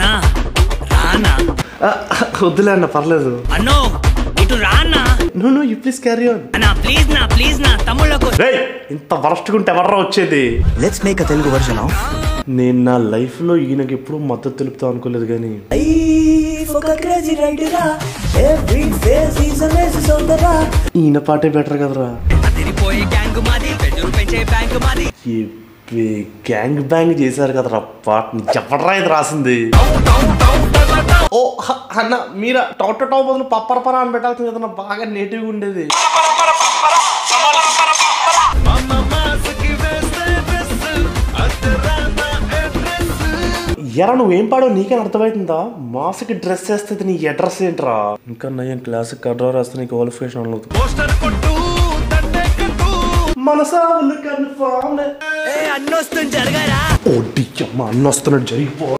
అన్నా రానా ఆ, వద్దులే అన్న పర్లేదు అన్నో ఇటు రానా no no you please carry on అన్నా ప్లీజ్ నా ప్లీజ్ నా తమ్ముళ్ళకు రేయ్ ఇంత వరస్ట్గా ఉంటే ఎవర్రా వచ్చేది let's make a Telugu version of నేను నా లైఫ్లో ఈయనకి ఎప్పుడూ మద్దతు తెలుపుతా అనుకోలేదు కానీ ఒక క్రేజీ రైడరా every face is amazing Soundarya ఈయన పాటే బెటర్ కదరా అదిరిపోయే గ్యాంగ్ మాది పెట్రోల్ పెంచే బ్యాంక్ మాది ఏ గ్యాంగ్ బ్యాంగ్ చేశారు కదరా పాటని చెప్పడరా ఇది రాసింది ఓ హ, అన్న మీరా టౌట టౌ బదులు పప్పరపర అని పెట్టాల్సింది కదన్నా బాగా నేటివ్గా ఉండేది ఎరా నువ్వేం పాడో నీకేం అర్థమవుతుందా మాస్కి డ్రెస్ వేస్తే నీ అడ్రస్ ఏంట్రా ఇంకా నయ్యం క్లాసిక్ కడ్రా వేస్తే నీ క్వాలిఫికేషన్ అనలేదు మనసావులు కన్ఫామ్ ఏ అన్నొస్తుంది జరగారా ఓ డిచ్చమ్మ అన్న వస్తున్నాడు జరిగిపో